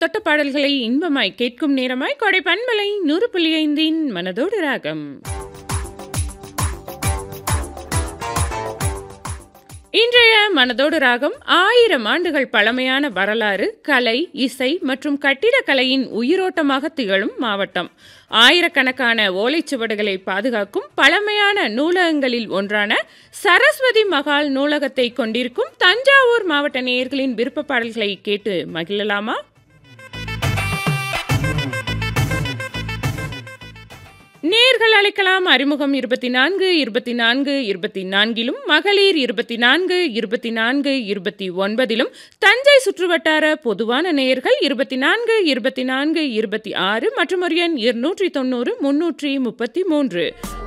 தொட்ட பாடல்களை இன்பமாய் கேட்கும் நேரமாய் கொடை பண்பலை நூறு புள்ளி ஐந்தின் மனதோடு ராகம் இன்றைய மனதோடு ராகம் ஆயிரம் ஆண்டுகள் பழமையான வரலாறு கலை இசை மற்றும் கட்டிடக்கலையின் உயிரோட்டமாக திகழும் மாவட்டம் ஆயிரக்கணக்கான ஓலைச்சுவடுகளை பாதுகாக்கும் பழமையான நூலகங்களில் ஒன்றான சரஸ்வதி மகால் நூலகத்தை கொண்டிருக்கும் தஞ்சாவூர் மாவட்ட நேயர்களின் விருப்ப பாடல்களை கேட்டு மகிழலாமா நேர்கள் அழைக்கலாம் அறிமுகம் இருபத்தி நான்கு இருபத்தி நான்கு இருபத்தி நான்கிலும் மகளிர் இருபத்தி நான்கு இருபத்தி நான்கு இருபத்தி ஒன்பதிலும் தஞ்சை சுற்றுவட்டார பொதுவான நேயர்கள் இருபத்தி நான்கு இருபத்தி நான்கு இருபத்தி ஆறு மற்றும் ஒரு எண் இருநூற்றி தொண்ணூறு முன்னூற்றி முப்பத்தி மூன்று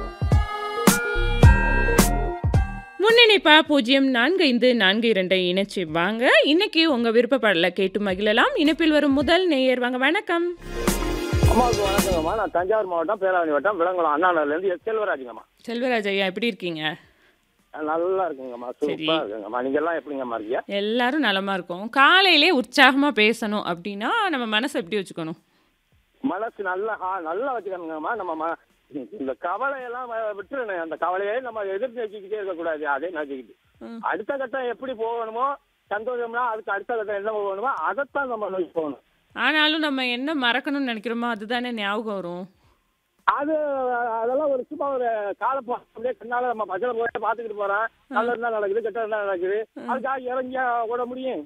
முன்னிணைப்பா பூஜ்ஜியம் நான்கு ஐந்து நான்கு இரண்டை இணைச்சு வாங்க இன்னைக்கு உங்க விருப்ப பாடலை கேட்டு மகிழலாம் இணைப்பில் வரும் முதல் நேயர் வாங்க வணக்கம் அம்மாவுக்கு வணக்கங்கம்மா நான் தஞ்சாவூர் மாவட்டம் பேராவணி வட்டம் விலங்குளம் அண்ணாநகர்லேருந்து எஸ் செல்வராஜுங்கம்மா செல்வராஜ் ஐயா எப்படி இருக்கீங்க நல்லா இருக்குங்கம்மா சூப்பராக இருக்குங்கம்மா நீங்கள் எல்லாம் எப்படிங்கம்மா இருக்கீங்க எல்லாரும் நலமா இருக்கோம் காலையிலே உற்சாகமா பேசணும் அப்படின்னா நம்ம மனசை எப்படி வச்சுக்கணும் மனசு நல்லா ஆ நல்லா வச்சுக்கணுங்கம்மா நம்ம ம இந்த கவலையெல்லாம் வ- விட்டுறணும் அந்த கவலையே நம்ம எதிர்த்து வச்சுக்கிட்டே இருக்கக்கூடாது அதே நினச்சிக்கிட்டு ம். அடுத்த கட்டம் எப்படி போகணுமோ சந்தோஷம்னா அதுக்கு அடுத்த கட்டம் என்ன போகணுமோ அதைத்தான் நம்ம நோக்கி போகணும் ஆனாலும் நம்ம என்ன மறக்கணும்னு நினைக்கிறோமோ அதுதானே ஞாபகம் வரும் அது அதெல்லாம் ஒரு சும்மா ஒரு காலப்பா அப்படியே கண்ணால நம்ம பச்சளை போய் பார்த்துக்கிட்டு போறோம் நல்லது தான் நடக்குது கெட்டது தான் நடக்குது அதுக்காக இறங்கியா ஓட முடியும்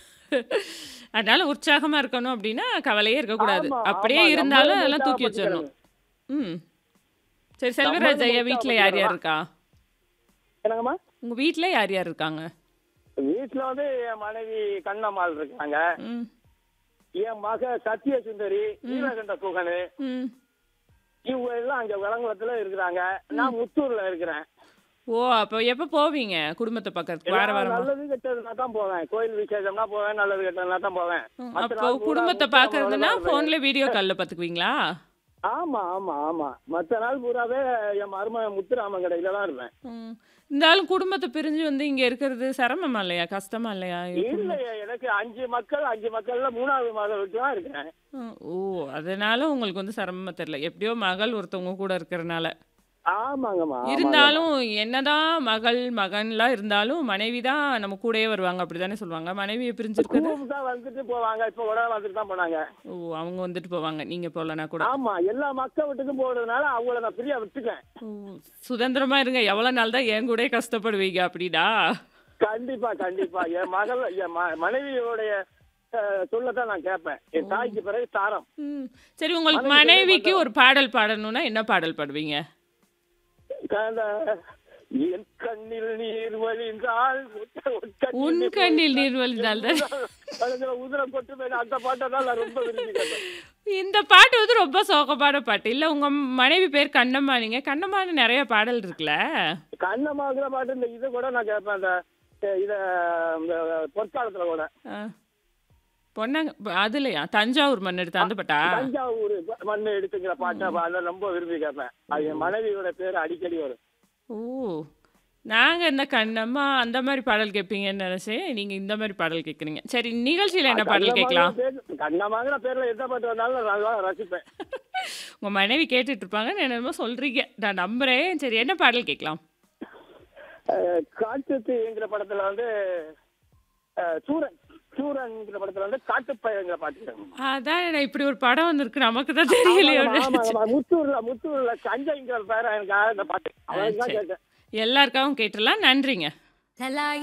அதனால உற்சாகமா இருக்கணும் அப்படின்னா கவலையே இருக்கக்கூடாது ஆமா, அப்படியே ஆமா, இருந்தாலும் நம்மளே அதெல்லாம் தூக்கி வச்சிடணும் ம் சரி செல்வராஜ் ஐயா வீட்டில் யார் யார் இருக்கா என்னங்கம்மா உங்க வீட்டில் யார் யார் இருக்காங்க வீட்டுல வந்து என் மனைவி கண்ணம்மாள் இருக்காங்க ம் என் மக சத்திய சுந்தரி நீலகண்ட குகனு ம் இவங்க எல்லாம் அங்க விளங்குளத்துல இருக்கிறாங்க நான் முத்தூர்ல இருக்கிறேன் ஓ அப்போ எப்போ போவீங்க குடும்பத்தை பார்க்கறதுக்கு வார நான் வாரமா நல்லது கெட்டதுனா தான் போவேன் கோயில் விசேஷம்னா போவேன் நல்லது கெட்டதுனா தான் போவேன் ம், மத்த அப்போ நாள் பூரா குடும்பத்தை முத்தூர் பார்க்கறதுன்னா அவ்வளவுதான் ஃபோனில் வீடியோ காலில் பார்த்துக்குவீங்களா ஆமா ஆமா ஆமா மத்த நாள் பூராவே என் மரும முத்துராமன் கடையில தான் இருப்பேன் ம் இருந்தாலும் குடும்பத்தை பிரிஞ்சு வந்து இங்கே இருக்கிறது சிரமமா இல்லையா கஷ்டமா இல்லையா இல்லையே எனக்கு அஞ்சு மக்கள் அஞ்சு மக்கள்ல மூணாவது மகள் விட்டு தான் இருக்கிறேன் ம், ஓ அதனால உங்களுக்கு வந்து சிரமமா தெரியல எப்படியோ மகள் ஒருத்தவங்க கூட இருக்கிறனால ஆமாங்கம்மா ஆமாங்கம்மா. இருந்தாலும் என்னதான் மகள் மகன்லாம் இருந்தாலும் மனைவி தான் நம்ம கூடயே வருவாங்க அப்படிதானே சொல்லுவாங்க மனைவியை பிரிஞ்சிருக்கிறது கூப்பிட்டா வந்துட்டு போவாங்க இப்ப கூட வந்துட்டு தான் போனாங்க ஓ அவங்க வந்துட்டு போவாங்க நீங்க போகலனா கூட ஆமா எல்லா மக்கள் வீட்டுக்கும் போறதுனால அவங்கள நான் ஃப்ரீயா விட்டுட்டேன் ஓ, சுதந்திரமா இருங்க எவ்வளவு நாள் தான் என் கூடயே கஷ்டப்படுவீங்க அப்படிடா கண்டிப்பா கண்டிப்பா என் மகள் என் ம- மனைவியோடைய அஹ், சொல்லத்தான் நான் கேட்பேன் என் தாய்க்கு பிறகு தாரம் ம் சரி உங்களுக்கு மனைவி மனைவிக்கு ஒரு பாடல் பாடணும்னா என்ன பாடல் பாடுவீங்க அந்த என் கண்ணில் நீர் வழிந்தால் உன் கண்ணில் நீர் வழிந்தால் தான் உதிர கொட்டு மேல அந்த பாட்டை தான் நான் ரொம்ப விரும்பி கேட்பேன் இந்த பாட்டு வந்து ரொம்ப சோகமான பாட்டு இல்ல உங்க மனைவி பேர் கண்ணம்மா நீங்க கண்ணம்மான்னு நிறைய பாடல் இருக்குல்ல கண்ணமாகிற பாட்டு இந்த இதை கூட நான் கேட்பேன் அந்த அஹ், இத இந்த பொற்காலத்துல கூட ஆ. பொன்னாங்க அதுலயா தஞ்சாவூர் மண் எடுத்து அந்த பாட்டா தஞ்சாவூர் மண்ணு எடுத்துக்கிற பாட்டை அதை ரொம்ப விரும்பி கேட்பேன் அது என் மனைவியோட பேர் அடிக்கடி வரும் ஓ நாங்க இந்த கண்ணம்மா அந்த மாதிரி பாடல் கேட்பீங்கன்னு நினைச்சேன் நீங்க இந்த மாதிரி பாடல் கேட்குறீங்க சரி நிகழ்ச்சியில என்ன பாடல் கேட்கலாம் கண்ணமாகிற பேர்ல எந்த பாட்டு வந்தாலும் நான் நல்லா ரசிப்பேன் உங்க மனைவி கேட்டுட்டு இருப்பாங்கன்னு என்னமோ சொல்றீங்க நான் நம்புறேன் சரி என்ன பாடல் கேட்கலாம் அஹ், காட்டுத்தீங்கிற படத்துல வந்து அஹ், சூரன் சூரன்ங்கிற படத்துல வந்து காட்டுப்பயங்கிற பாட்டு அதான் நான் இப்படி ஒரு படம் வந்திருக்கு நமக்கு தான் தெரியலையோ ஆமாம், ஆமாம், ஆமாம். முத்தூர்ல முத்தூர்ல சஞ்சய்ங்கிற பேர எனக்கு அந்த பாட்டு அவனுக்கு தான் சரி. கேட்டேன் எல்லாருக்காகவும் கேட்டுடலாம் நன்றிங்க